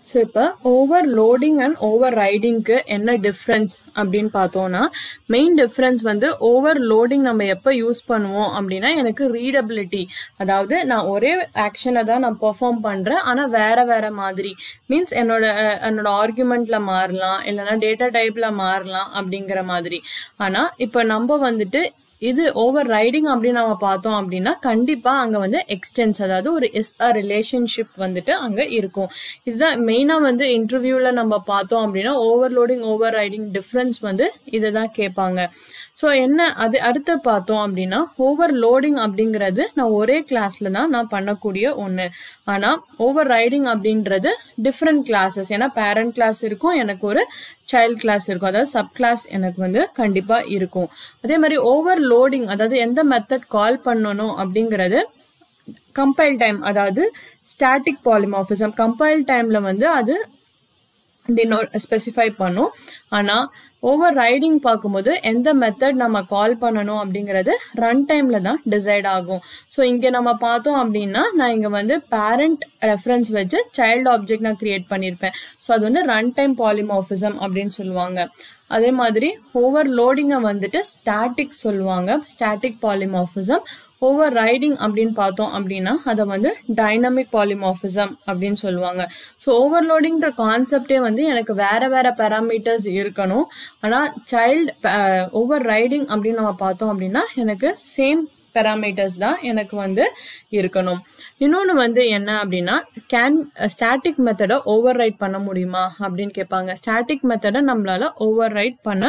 so இப்போ overloading and ஓவர் ரைடிங்க்கு என்ன டிஃப்ரென்ஸ் அப்படின்னு பார்த்தோம்னா மெயின் டிஃப்ரென்ஸ் வந்து ஓவர் லோடிங் நம்ம எப்போ யூஸ் பண்ணுவோம் அப்படின்னா எனக்கு ரீடபிலிட்டி அதாவது நான் ஒரே ஆக்ஷனை தான் நான் பெர்ஃபார்ம் பண்ணுறேன் ஆனால் வேற வேற மாதிரி மீன்ஸ் என்னோட அஹ், என்னோட ஆர்குமெண்ட்ல மாறலாம் இல்லைன்னா டேட்டா டைப்ல மாறலாம் அப்படிங்கிற மாதிரி ஆனால் இப்போ நம்ம வந்துட்டு இது ஓவர் ரைடிங் அப்படின்னு நம்ம பார்த்தோம் அப்படின்னா கண்டிப்பா அங்க வந்து எக்ஸ்டென்ஸ் அதாவது ஒரு எஸ் அ ரிலேஷன்ஷிப் வந்துட்டு அங்க இருக்கும் இதுதான் மெயினா வந்து இன்டர்வியூல நம்ம பார்த்தோம் அப்படின்னா ஓவர்லோடிங் ஓவர் ரைடிங் டிஃப்ரென்ஸ் வந்து இதை தான் கேட்பாங்க ஸோ என்ன அது அடுத்து பார்த்தோம் அப்படின்னா ஓவர் லோடிங் அப்படிங்கிறது நான் ஒரே கிளாஸ்ல தான் நான் பண்ணக்கூடிய ஒன்று ஆனால் ஓவர் ரைடிங் அப்படின்றது டிஃப்ரெண்ட் கிளாஸஸ் ஏன்னா பேரண்ட் கிளாஸ் இருக்கும் எனக்கு ஒரு சைல்ட் கிளாஸ் இருக்கும் அதாவது சப் கிளாஸ் எனக்கு வந்து கண்டிப்பா இருக்கும் அதே மாதிரி ஓவர் லோடிங் அதாவது எந்த மெத்தட் கால் பண்ணணும் அப்படிங்கிறது கம்பைல் டைம் அதாவது ஸ்டாட்டிக் பாலிமார்பிசம் கம்பைல் டைம்ல வந்து அது டினோட் ஸ்பெசிஃபை பண்ணும் ஆனால் ஓவர் ரைடிங் பார்க்கும்போது எந்த மெத்தட் நம்ம கால் பண்ணணும் அப்படிங்கிறது ரன் டைம்ல தான் டிசைட் ஆகும் ஸோ இங்கே நம்ம பார்த்தோம் அப்படின்னா நான் இங்கே வந்து பேரண்ட் ரெஃபரன்ஸ் வச்சு சைல்டு ஆப்ஜெக்ட் நான் கிரியேட் பண்ணியிருப்பேன் ஸோ அது வந்து ரன் டைம் பாலிமார்பிசம் அப்படின்னு சொல்லுவாங்க அதே மாதிரி ஓவர் லோடிங்கை வந்துட்டு ஸ்டாட்டிக் சொல்லுவாங்க ஸ்டாட்டிக் பாலிமார்பிசம் ஓவர் ரைடிங் அப்படின்னு பார்த்தோம் அப்படின்னா அதை வந்து டைனமிக் பாலிமார்பிசம் அப்படின்னு சொல்லுவாங்க ஸோ ஓவர்லோடிங்ன்ற கான்செப்டே வந்து எனக்கு வேற வேற பேராமீட்டர்ஸ் இருக்கணும் ஆனால் சைல்டு ஓவர் ரைடிங் அப்படின்னு நம்ம பார்த்தோம் அப்படின்னா எனக்கு சேம் பேராமீட்டர்ஸ் தான் எனக்கு வந்து இருக்கணும் இன்னொன்று வந்து என்ன அப்படின்னா கேன் ஸ்டாட்டிக் மெத்தடை ஓவர் ரைட் பண்ண முடியுமா அப்படின்னு கேட்பாங்க ஸ்டாட்டிக் மெத்தடை நம்மளால ஓவர் ரைட் பண்ண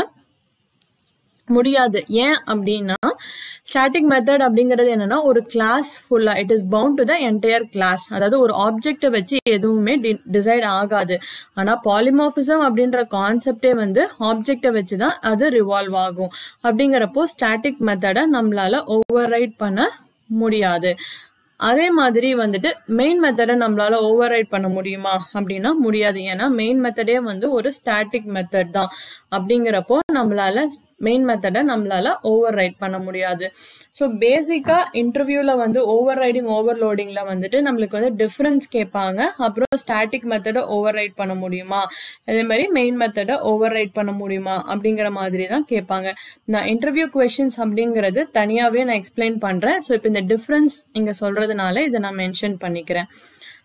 முடியாது ஏன் அப்படின்னா ஸ்டாட்டிக் மெத்தட் அப்படிங்கிறது என்னன்னா ஒரு கிளாஸ் ஃபுல்லா it is bound to the entire class அதாவது ஒரு ஆப்ஜெக்டை வச்சு எதுவுமே டிசைட் ஆகாது ஆனா பாலிமார்பிசம் அப்படின்ற கான்செப்டே வந்து ஆப்ஜெக்டை வச்சு தான் அது ரிவால்வ் ஆகும் அப்படிங்கிறப்போ ஸ்டாட்டிக் மெத்தடை நம்மளால ஓவர் ரைட் பண்ண முடியாது அதே மாதிரி வந்துட்டு மெயின் மெத்தடை நம்மளால ஓவர் ரைட் பண்ண முடியுமா அப்படின்னா முடியாது ஏன்னா மெயின் மெத்தடே வந்து ஒரு ஸ்டாட்டிக் மெத்தட் தான் அப்படிங்கிறப்போ நம்மளால மெயின் மெத்தடை நம்மளால ஓவர் ரைட் பண்ண முடியாது ஸோ பேசிக்கா இன்டர்வியூல வந்து ஓவர் ரைடிங் ஓவர்லோடிங்ல வந்துட்டு நம்மளுக்கு வந்து டிஃபரன்ஸ் கேட்பாங்க அப்புறம் ஸ்டாட்டிக் மெத்தடை ஓவர் ரைட் பண்ண முடியுமா அதே மாதிரி மெயின் மெத்தடை ஓவர் ரைட் பண்ண முடியுமா அப்படிங்கிற மாதிரி தான் கேட்பாங்க நான் இன்டர்வியூ கொஷின்ஸ் அப்படிங்கிறது தனியாவே நான் எக்ஸ்பிளைன் பண்றேன் ஸோ இப்போ இந்த டிஃபரன்ஸ் இங்க சொல்றதுனால இதை நான் மென்ஷன் பண்ணிக்கிறேன்